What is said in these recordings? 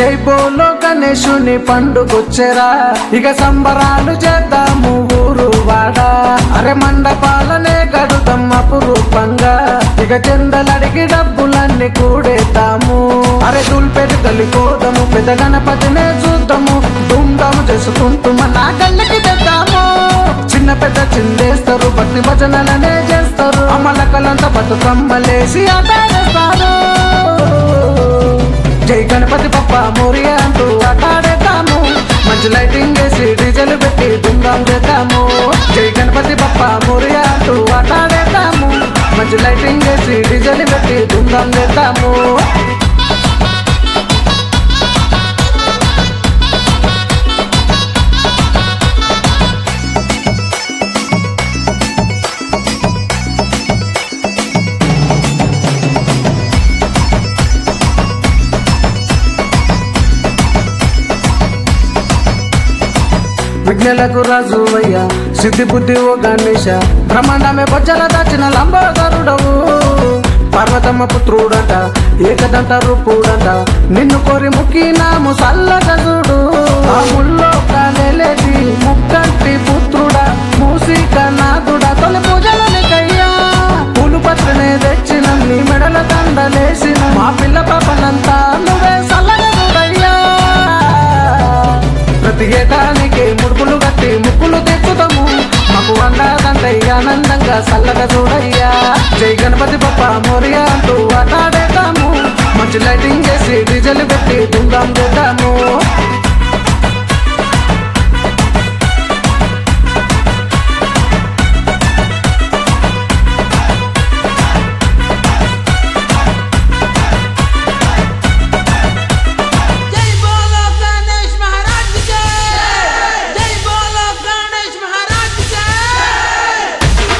జై బోలో గణేశుని పండుగొచ్చెరా ఇక సంబరాలు చేద్దాము ఊరు వాడ అరే మండపాలనే గడుదాం అపురూపంగా ఇక చెందలడిగి డబ్బులన్నీ కూడేద్దాము అరే దుల్పెరు కలిపోదాము పెద్ద గణపతినే చూద్దాము దుందాము చేసుకుంటూ మన కళ్ళకి తెద్దాము చిన్న పెద్ద చిందేస్తారు భక్తి భజనలనే చేస్తారు అమలకలంతా బతుకమ్మలేసి ఆటాడేస్తారు జై గణపతి పప్ప మోరియా అంటూ ఆటాడేద్దాము మంచి లైటింగ్ వేసి డీజెల్ పెట్టి దుందాం చేద్దాము జై గణపతి పప్ప మోరియా అంటూ ఆటాడేద్దాము మంచి లైటింగ్ వేసి డీజెల్ పెట్టి దుందాం చేద్దాము విఘ్నలకు రాజు అయ్యా సిద్ధి బుద్ధి ఓ గణేశ బ్రహ్మాండమే బొజ్జల దాచిన లంబోదరుడవు పర్వతమ్మ పుత్రుడట ఏకదంత రూపుడట నిన్ను కోరి ముక్కినాము సల్లగా చూడు ఆ ముల్లో కాలేటి ముక్కంటి పుత్రుడా మూసిక నాథుడా తొలి పూజలనికయ్యా పూలు పత్రనే తెచ్చిన నీ మెడల దండలేసిన మా పిల్ల పాపనంతా నువ్వే సల్లగా చూడయ్యా ప్రతి ఏటానికి ముడుపులు కట్టి ముక్కులు తెచ్చుతాము మాకు వండాదంటే ఆనందంగా చల్లగా చూడయ్యా జై గణపతి పప్ప మోరియా అంటూ ఆటాడేద్దాము మంచి లైటింగ్ చేసి డీజెల్ పెట్టి దుందాం చేద్దాము जय बोलो गणेश महाराज की जय जय बोलो गणेश महाराज की जय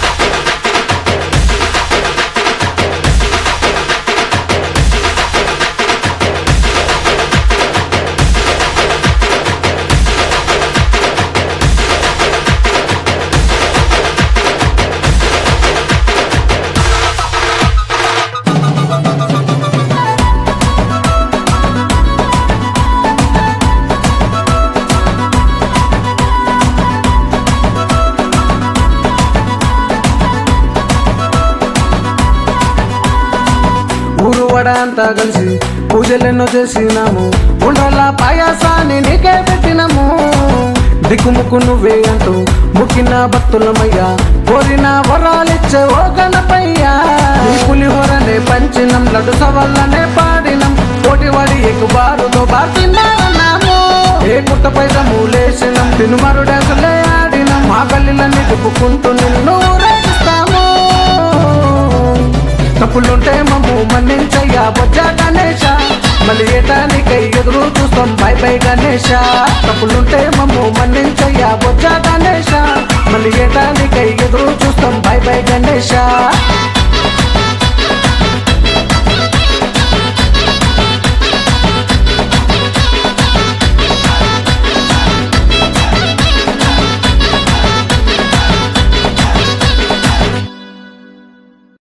ఊరు వడ అంతా కలిసి పూజలెన్నో చేసినాము ఉండ్రల పాయాసాన్ని నీకే పెట్టినాము దిక్కుముక్కు నువ్వే అంటూ ముక్కిన భక్తులమయ్యా కోరిన వరాలిచ్చే ఓ గణపయ్యా ఈ పులిహోరనే పంచినం లడ్డు సవల్లనే పాడినం కోటివాడి ఎక్కుబారుతో బాగున్నాము ఏ పుట్ట పైస మూలేసినం తినుమరు డాన్సులే ఆడినం మా గల్లీలన్నీ తిప్పుకుంటూ నిన్ను ఊరేగిస్తాము తప్పులుంటే మమ్ము మన్నించయ్యా బొజ్జా గణేశ మళ్ళీ ఏటానికై ఎదురు చూస్తాం బై బై గణేశ తప్పులుంటే మమ్ము మన్నించయ్యా బొజ్జా గణేశ మళ్ళీ ఏటానికై ఎదురు చూస్తాం బై బై గణేశ